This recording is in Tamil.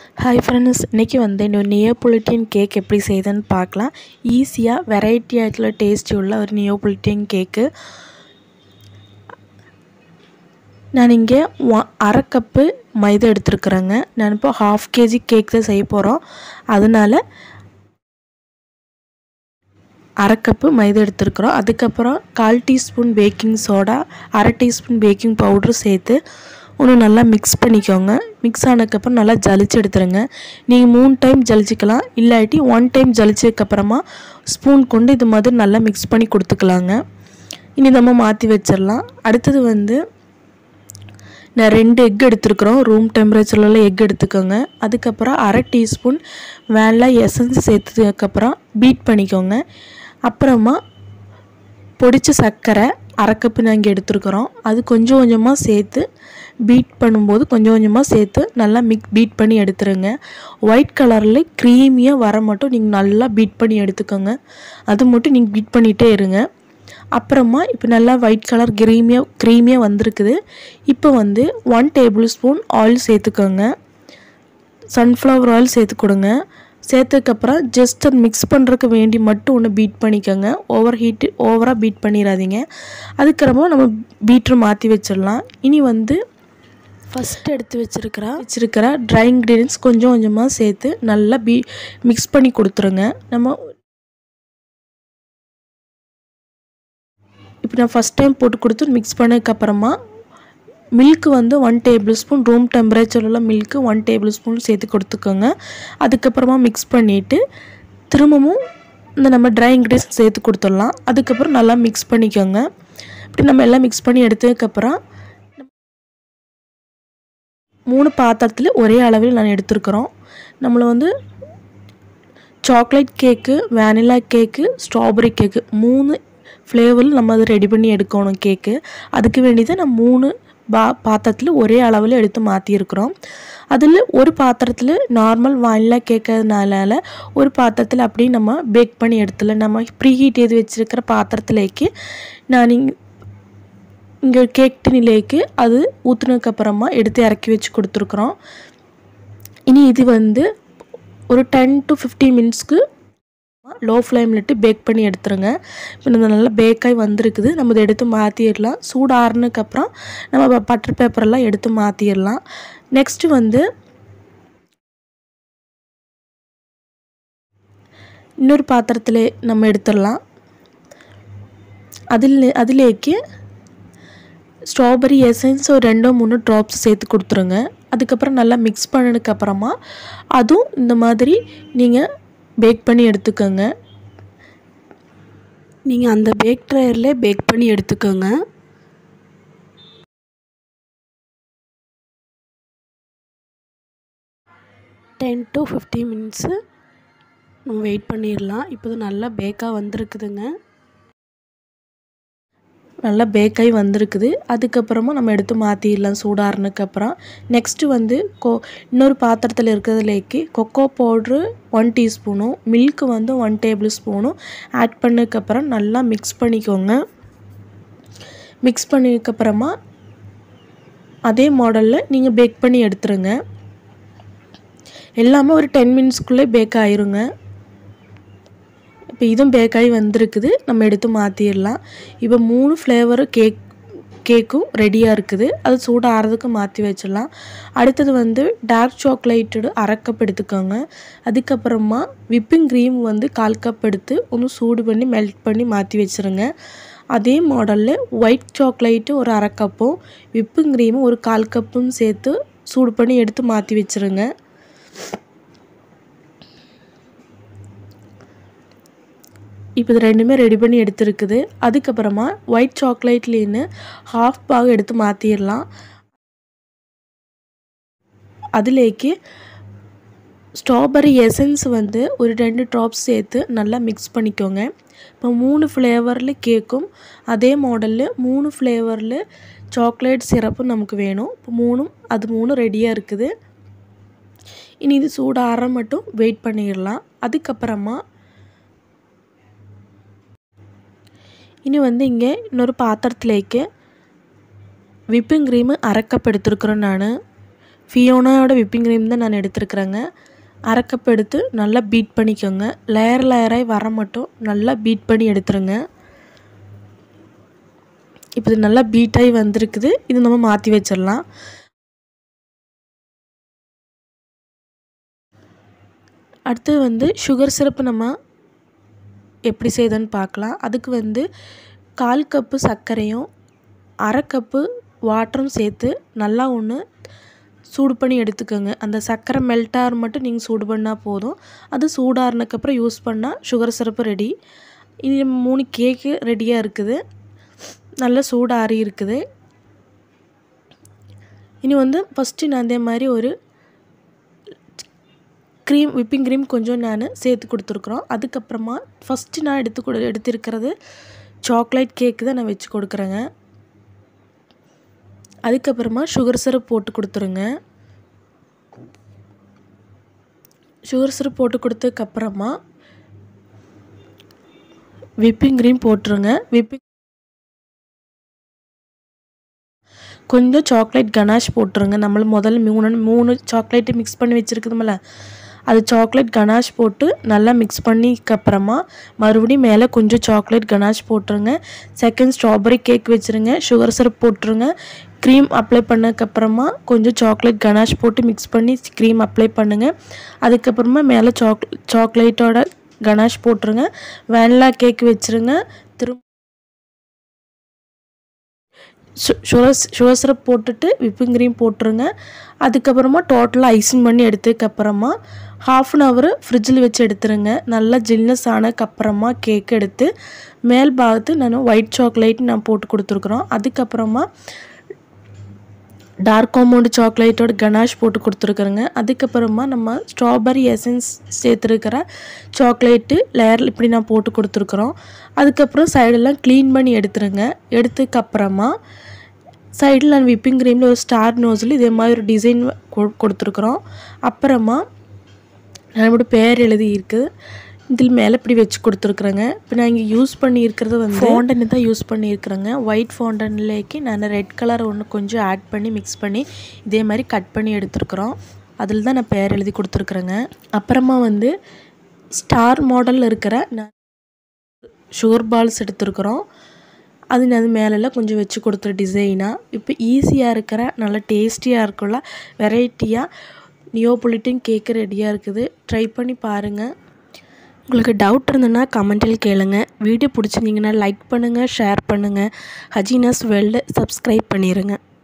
ஹாய் ஃப்ரெண்ட்ஸ் இன்றைக்கி வந்து இன்னொரு நியோபொலிட்டியன் கேக் எப்படி செய்யுதுன்னு பார்க்கலாம் ஈஸியாக வெரைட்டி ஆகிட்டுள்ள டேஸ்டி உள்ள ஒரு நியோபொலிட்டியன் கேக்கு நான் இங்கே ஒ அரை கப்பு மைதா எடுத்துருக்குறேங்க நான் இப்போ ஹாஃப் கேஜி கேக் தான் செய்ய போகிறோம் அதனால் அரை கப்பு மைதா எடுத்துருக்குறோம் அதுக்கப்புறம் கால் டீஸ்பூன் பேக்கிங் சோடா அரை டீஸ்பூன் பேக்கிங் பவுட்ரு சேர்த்து ஒன்று நல்லா மிக்ஸ் பண்ணிக்கோங்க மிக்ஸ் ஆனதுக்கப்புறம் நல்லா ஜலிச்சு எடுத்துருங்க நீங்கள் மூணு டைம் ஜலிச்சிக்கலாம் இல்லாட்டி ஒன் டைம் ஜலிச்சதுக்கப்புறமா ஸ்பூன் கொண்டு இது மாதிரி நல்லா மிக்ஸ் பண்ணி கொடுத்துக்கலாங்க இனி நம்ம மாற்றி வச்சிடலாம் அடுத்தது வந்து நான் ரெண்டு எக் எடுத்துருக்குறோம் ரூம் டெம்பரேச்சரில் எக் எடுத்துக்கோங்க அதுக்கப்புறம் அரை டீஸ்பூன் வேனிலா எசன்ஸ் சேர்த்ததுக்கப்புறம் பீட் பண்ணிக்கோங்க அப்புறமா பொடிச்ச சர்க்கரை அரை கப்பு நாங்கள் எடுத்துருக்குறோம் அது கொஞ்சம் கொஞ்சமாக சேர்த்து பீட் பண்ணும்போது கொஞ்சம் கொஞ்சமாக சேர்த்து நல்லா மிக் பீட் பண்ணி எடுத்துருங்க ஒயிட் கலரில் க்ரீமியாக வர மட்டும் நீங்கள் நல்லா பீட் பண்ணி எடுத்துக்கோங்க அது மட்டும் நீங்கள் பீட் பண்ணிகிட்டே இருங்க அப்புறமா இப்போ நல்லா ஒயிட் கலர் க்ரீமியாக க்ரீமியாக வந்திருக்குது இப்போ வந்து ஒன் டேபிள் ஸ்பூன் ஆயில் சேர்த்துக்கோங்க சன்ஃப்ளவர் ஆயில் சேர்த்து கொடுங்க சேர்த்ததுக்கப்புறம் ஜஸ்ட் அது மிக்ஸ் பண்ணுறதுக்கு வேண்டி மட்டும் ஒன்று பீட் பண்ணிக்கோங்க ஓவர் ஹீட்டு ஓவராக பீட் பண்ணிடாதீங்க அதுக்கப்புறமா நம்ம பீட்ரு மாற்றி வச்சிடலாம் இனி வந்து ஃபஸ்ட்டு எடுத்து வச்சுருக்கிற வச்சுருக்கிற ட்ரை இன்க்ரீடியன்ஸ் கொஞ்சம் கொஞ்சமாக சேர்த்து நல்லா பீ மிக்ஸ் பண்ணி கொடுத்துருங்க நம்ம இப்போ நான் ஃபஸ்ட் டைம் போட்டு கொடுத்து மிக்ஸ் பண்ணதுக்கப்புறமா மில்க்கு வந்து one tablespoon room temperature உள்ள மில்க்கு ஒன் டேபிள் ஸ்பூன் சேர்த்து கொடுத்துக்கோங்க அதுக்கப்புறமா மிக்ஸ் பண்ணிவிட்டு திரும்பவும் இந்த நம்ம ட்ரை இன்க்ரீடியன்ஸ் சேர்த்து கொடுத்துடலாம் அதுக்கப்புறம் நல்லா மிக்ஸ் பண்ணிக்கோங்க இப்படி நம்ம எல்லாம் மிக்ஸ் பண்ணி எடுத்ததுக்கப்புறம் மூணு பாத்திரத்தில் ஒரே அளவில் நான் எடுத்துருக்குறோம் நம்மளை வந்து சாக்லேட் கேக்கு வேனிலா கேக்கு ஸ்ட்ராபெரி கேக்கு மூணு ஃப்ளேவரில் நம்ம அதை ரெடி பண்ணி எடுக்கணும் கேக்கு அதுக்கு வேண்டி தான் நான் மூணு பா பாத்திரத்தில் ஒரே அளவில் எடுத்து மாற்றியிருக்கிறோம் அதில் ஒரு பாத்திரத்தில் நார்மல் வானிலா கேட்கறதுனால ஒரு பாத்திரத்தில் அப்படியே நம்ம பேக் பண்ணி எடுத்துல நம்ம ப்ரீ ஹீட் எது வச்சுருக்கிற பாத்திரத்திலேக்கு நான் இங்கே இங்கே கேக் டினிலேக்கு அது ஊற்றுனதுக்கப்புறமா எடுத்து இறக்கி வச்சு கொடுத்துருக்குறோம் இனி இது வந்து ஒரு டென் டு ஃபிஃப்டீன் மினிட்ஸ்க்கு லோ ஃப்ளேம்லிட்டு பேக் பண்ணி எடுத்துருங்க இப்போ இந்த நல்லா பேக்காகி வந்திருக்குது நம்ம இதை எடுத்து மாற்றிடலாம் சூடு ஆறுனதுக்கப்புறம் நம்ம பட்டர் பேப்பரெல்லாம் எடுத்து மாற்றிடலாம் நெக்ஸ்ட்டு வந்து இன்னொரு பாத்திரத்தில் நம்ம எடுத்துடலாம் அதில் அதிலேக்கு ஸ்ட்ராபெரி எசன்ஸ் ஒரு ரெண்டோ மூணு ட்ராப்ஸ் சேர்த்து கொடுத்துருங்க அதுக்கப்புறம் நல்லா மிக்ஸ் பண்ணதுக்கப்புறமா அதுவும் இந்த மாதிரி நீங்கள் பேக் பண்ணி எடுத்துக்கோங்க நீங்கள் அந்த பேக் ட்ரையர்லே பேக் பண்ணி எடுத்துக்கோங்க டென் டு ஃபிஃப்டீன் மினிட்ஸு நம்ம வெயிட் பண்ணிடலாம் இப்போ இது நல்லா பேக்காக வந்திருக்குதுங்க நல்லா பேக்காகி வந்திருக்குது அதுக்கப்புறமா நம்ம எடுத்து மாற்றிடலாம் சூடாறுனதுக்கப்புறம் நெக்ஸ்ட்டு வந்து கொ இன்னொரு பாத்திரத்தில் இருக்கிறதுலேக்கு கொக்கோ பவுட்ரு ஒன் டீஸ்பூனும் மில்க்கு வந்து ஒன் டேபிள் ஸ்பூனும் ஆட் பண்ணதுக்கப்புறம் நல்லா மிக்ஸ் பண்ணிக்கோங்க மிக்ஸ் பண்ணதுக்கப்புறமா அதே மாடலில் நீங்கள் பேக் பண்ணி எடுத்துருங்க எல்லாமே ஒரு டென் மினிட்ஸ்க்குள்ளே பேக் ஆயிருங்க இப்போ இதுவும் பேக்காகி வந்திருக்குது நம்ம எடுத்து மாற்றிடலாம் இப்போ மூணு ஃப்ளேவரு கேக் கேக்கும் ரெடியாக இருக்குது அது சூடாக ஆறதுக்கு மாற்றி வச்சிடலாம் அடுத்தது வந்து டார்க் சாக்லேட்டடு அரை கப் எடுத்துக்கோங்க அதுக்கப்புறமா விப்பிங் க்ரீம் வந்து கால் கப் எடுத்து ஒன்று சூடு பண்ணி மெல்ட் பண்ணி மாற்றி வச்சுருங்க அதே மாடலில் ஒயிட் சாக்லேட்டு ஒரு அரை கப்பும் விப்பிங் க்ரீமும் ஒரு கால் கப்பும் சேர்த்து சூடு பண்ணி எடுத்து மாற்றி வச்சுருங்க இப்போ இது ரெண்டுமே ரெடி பண்ணி எடுத்துருக்குது அதுக்கப்புறமா ஒயிட் சாக்லேட்லேன்னு ஹாஃப் பாக எடுத்து மாற்றிடலாம் அதுலேக்கு ஸ்ட்ராபெரி எசன்ஸ் வந்து ஒரு ரெண்டு ட்ராப்ஸ் சேர்த்து நல்லா மிக்ஸ் பண்ணிக்கோங்க இப்போ மூணு ஃப்ளேவரில் கேக்கும் அதே மாடலில் மூணு ஃப்ளேவரில் சாக்லேட் சிரப்பும் நமக்கு வேணும் இப்போ மூணும் அது மூணும் ரெடியாக இருக்குது இனி இது சூடாற மட்டும் வெயிட் பண்ணிடலாம் அதுக்கப்புறமா இனி வந்து இங்கே இன்னொரு பாத்திரத்துலேக்கு விப்பிங் க்ரீமு அரை கப் எடுத்துருக்குறேன் நான் ஃபியோனாவோட விப்பிங் க்ரீம் தான் நான் எடுத்துருக்குறேங்க அரை கப் எடுத்து நல்லா பீட் பண்ணிக்கோங்க லேயர் லேயராகி வர மட்டும் நல்லா பீட் பண்ணி எடுத்துருங்க இப்போ இது நல்லா பீட்டாகி வந்திருக்குது இது நம்ம மாற்றி வச்சிடலாம் அடுத்து வந்து சுகர் சிரப்பு நம்ம எப்படி செய்யுதுன்னு பார்க்கலாம் அதுக்கு வந்து கால் கப்பு சர்க்கரையும் அரை கப்பு வாட்டரும் சேர்த்து நல்லா ஒன்று சூடு பண்ணி எடுத்துக்கோங்க அந்த சர்க்கரை மெல்ட்டார் மட்டும் நீங்கள் சூடு பண்ணால் போதும் அது சூடாறினக்கப்புறம் யூஸ் பண்ணால் சுகர் சிரப்பு ரெடி இது மூணு கேக்கு ரெடியாக இருக்குது நல்ல சூடாறி இருக்குது இனி வந்து ஃபஸ்ட்டு நான் அதே மாதிரி ஒரு க்ரீம் விப்பிங் க்ரீம் கொஞ்சம் நான் சேர்த்து கொடுத்துருக்குறோம் அதுக்கப்புறமா ஃபஸ்ட்டு நான் எடுத்து கொடு எடுத்திருக்கிறது சாக்லேட் கேக்கு தான் நான் வச்சு கொடுக்குறேங்க அதுக்கப்புறமா சுகர் சிரப் போட்டு கொடுத்துருங்க சுகர் சிரப் போட்டு கொடுத்ததுக்கப்புறமா விப்பிங் க்ரீம் போட்டுருங்க விப்பிங் கொஞ்சம் சாக்லேட் கனாஷ் போட்டுருங்க நம்மள முதல்ல மூணு மூணு சாக்லேட்டு மிக்ஸ் பண்ணி வச்சுருக்குதுமில்ல அது சாக்லேட் கனாஷ் போட்டு நல்லா மிக்ஸ் பண்ணிக்கப்புறமா மறுபடியும் மேலே கொஞ்சம் சாக்லேட் கனாஷ் போட்டுருங்க செகண்ட் ஸ்ட்ராபெரி கேக் வச்சுருங்க சுகர் சிரப் போட்டுருங்க க்ரீம் அப்ளை பண்ணதுக்கப்புறமா கொஞ்சம் சாக்லேட் கனாஷ் போட்டு மிக்ஸ் பண்ணி க்ரீம் அப்ளை பண்ணுங்கள் அதுக்கப்புறமா மேலே சாக் சாக்லேட்டோட கனாஷ் போட்டுருங்க வேனிலா கேக் வச்சுருங்க திரும்ப சுகர் சுகர் சிரப் போட்டுட்டு விப்பிங் க்ரீம் போட்டுருங்க அதுக்கப்புறமா டோட்டலாக ஐசிங் பண்ணி எடுத்ததுக்கப்புறமா ஹாஃப் அன் ஹவர் ஃப்ரிட்ஜில் வச்சு எடுத்துருங்க நல்லா ஜில்னஸ் ஆனதுக்கப்புறமா கேக் எடுத்து மேல் பாகத்து நான் ஒயிட் சாக்லேட் நான் போட்டு கொடுத்துருக்குறோம் அதுக்கப்புறமா டார்க் காம்பவுண்டு சாக்லேட்டோட கனாஷ் போட்டு கொடுத்துருக்குறேங்க அதுக்கப்புறமா நம்ம ஸ்ட்ராபெரி எசன்ஸ் சேர்த்துருக்கிற சாக்லேட்டு லேயர் இப்படி நான் போட்டு கொடுத்துருக்குறோம் அதுக்கப்புறம் சைடெல்லாம் க்ளீன் பண்ணி எடுத்துருங்க எடுத்ததுக்கப்புறமா சைடில் நான் விப்பிங் க்ரீமில் ஒரு ஸ்டார் நோஸில் இதே மாதிரி ஒரு டிசைன் கொடுத்துருக்குறோம் அப்புறமா நம்மளோட பேர் எழுதி இருக்குது இதில் மேலே இப்படி வச்சு கொடுத்துருக்குறேங்க இப்போ நான் இங்கே யூஸ் பண்ணியிருக்கிறது வந்து ஃபோண்டன் தான் யூஸ் பண்ணியிருக்கிறேங்க ஒயிட் ஃபோண்டன்லேக்கு நான் ரெட் கலர் ஒன்று கொஞ்சம் ஆட் பண்ணி மிக்ஸ் பண்ணி இதே மாதிரி கட் பண்ணி எடுத்துருக்குறோம் அதில் தான் நான் பேர் எழுதி கொடுத்துருக்குறேங்க அப்புறமா வந்து ஸ்டார் மாடலில் இருக்கிற நான் சுகர் பால்ஸ் எடுத்துருக்குறோம் அது நான் அது மேலெல்லாம் கொஞ்சம் வச்சு கொடுத்துரு டிசைனாக இப்போ ஈஸியாக இருக்கிற நல்லா டேஸ்டியாக இருக்குள்ள வெரைட்டியாக நியோபொலிட்டின் கேக்கு ரெடியாக இருக்குது ட்ரை பண்ணி பாருங்கள் உங்களுக்கு டவுட் இருந்ததுன்னா கமெண்டில் கேளுங்க வீடியோ பிடிச்சிருந்தீங்கன்னா லைக் பண்ணுங்கள் ஷேர் பண்ணுங்கள் ஹஜீனாஸ் வேர்ல்டு சப்ஸ்கிரைப் பண்ணிடுங்க